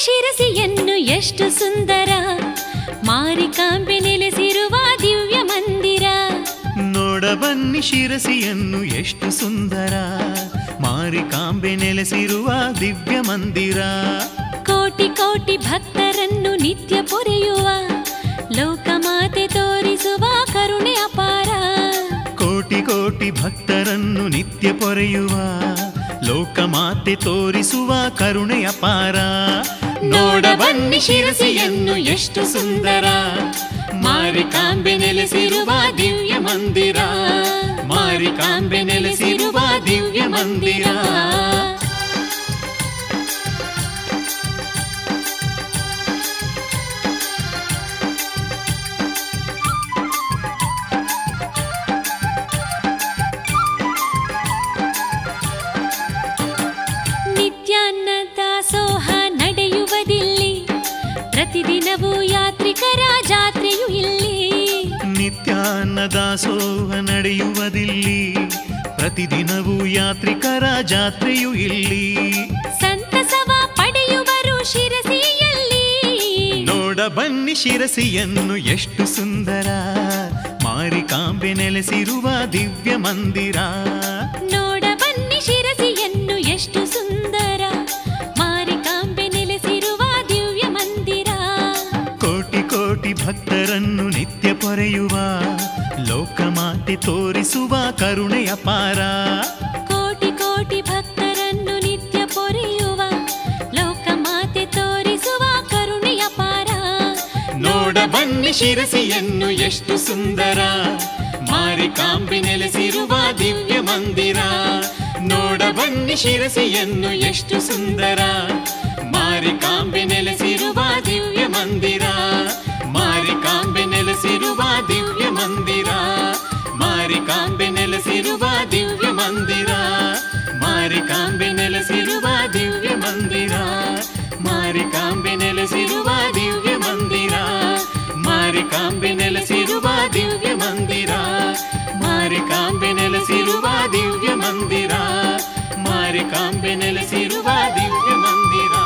ಶಿರಸಿಯನ್ನು ಎಷ್ಟು ಸುಂದರ ಮಾರಿಕಾಂಬೆ ನೆಲೆಸಿರುವ ದಿವ್ಯ ಮಂದಿರ ನೋಡ ಬನ್ನಿ ಶಿರಸಿಯನ್ನು ಎಷ್ಟು ಸುಂದರ ಮಾರಿಕಾಂಬೆ ನೆಲೆಸಿರುವ ದಿವ್ಯ ಮಂದಿರ ಕೋಟಿ ಕೋಟಿ ಭಕ್ತರನ್ನು ನಿತ್ಯ ಪೊರೆಯುವ ಲೋಕಮಾತೆ ತೋರಿಸುವ ಕರುಣೆ ಅಪಾರ ಕೋಟಿ ಕೋಟಿ ಭಕ್ತರನ್ನು ನಿತ್ಯ ಪೊರೆಯುವ ಲೋಕಮಾತೆ ತೋರಿಸುವ ಕರುಣೆ ಅಪಾರ ನೋಡ ಬನ್ನಿ ಶಿರಸಿಯನ್ನು ಎಷ್ಟು ಸುಂದರ ಮಾರಿಕಾಂಬೆ ನೆಲೆಸಿರುವ ದಿವ್ಯ ಮಂದಿರ ಮಾರಿಕಾಂಬೆ ನೆಲೆಸಿರುವ ದಿವ್ಯ ಮಂದಿರ ನಿತ್ಯಾನ್ನ ದಾಸೋಹ ನಡೆಯುವುದಿಲ್ಲಿ ಪ್ರತಿದಿನವೂ ಯಾತ್ರಿಕರ ಜಾತ್ರೆಯು ಇಲ್ಲಿ ನಿತ್ಯಾನ್ನ ದಾಸೋಹ ನಡೆಯುವುದಿಲ್ಲಿ ಪ್ರತಿದಿನವೂ ಯಾತ್ರಿಕರ ಜಾತ್ರೆಯು ಇಲ್ಲಿ ಸಂತಸವ ಪಡೆಯುವರು ಶಿರಸಿಯಲ್ಲಿ ನೋಡ ಬನ್ನಿ ಶಿರಸಿಯನ್ನು ಎಷ್ಟು ಸುಂದರ ಮಾರಿಕಾಂಬೆ ನೆಲೆಸಿರುವ ದಿವ್ಯ ಮಂದಿರ ನೋಡ ಬನ್ನಿ ಶಿರಸಿಯನ್ನು ಎಷ್ಟು ಸುಂದರ ಮಾರಿಕಾಂಬೆ ನೆಲೆಸಿರುವ ದಿವ್ಯ ಮಂದಿರ ಕೋಟಿ ಕೋಟಿ ಭಕ್ತರನ್ನು ನಿತ್ಯ ಪೊರೆಯುವ ಲೋಕಮಾತೆ ತೋರಿಸುವ ಕರುಣೆ ಅಪಾರ ಕೋಟಿ ಕೋಟಿ ಭಕ್ತರನ್ನು ನಿತ್ಯ ಪೊರೆಯುವ ಲೋಕಮಾತೆ ತೋರಿಸುವ ಕರುಣೆಯ ಪಾರ ನೋಡ ಬನ್ನಿ ಶಿರಸಿಯನ್ನು ಎಷ್ಟು ಸುಂದರ ಮಾರಿಕಾಂಬೆ ನೆಲೆಸಿರುವ ದಿವ್ಯ ಮಂದಿರ ನೋಡ ಬನ್ನಿ ಶಿರಸಿಯನ್ನು ಎಷ್ಟು ಸುಂದರ ಮಾರಿಕಾಂಬೆ ನೆಲೆಸಿರುವ ದಿವ್ಯ ಮಂದಿರ ಮಾರಿಕಾಂಬೆ ನೆಲೆಸಿರುವ ದಿವ್ಯ ಮಂದಿರ ಮಾರಿಕಾಂಬೆ ನೆಲೆಸಿರುವ ದಿವ್ಯ ಮಂದಿರ ಮಾರಿಕಾಂಬೆ ನೆಲೆಸಿರುವ ದಿವ್ಯ ಮಂದಿರ ಮಾರಿಕಾಂಬೆ ನೆಲೆಸಿರುವ ದಿವ್ಯ ಮಂದಿರ ಮಾರಿಕಾಂಬೆ ನೆಲೆಸಿರುವ ದಿವ್ಯ ಮಂದಿರ ಮಾರಿಕಾಂಬೆ ನೆಲೆಸಿರುವ ದಿವ್ಯ ಮಂದಿರ ಮಾರಿಕಾಂಬೆ ನೆಲೆಸಿರುವ ದಿವ್ಯ ಮಂದಿರ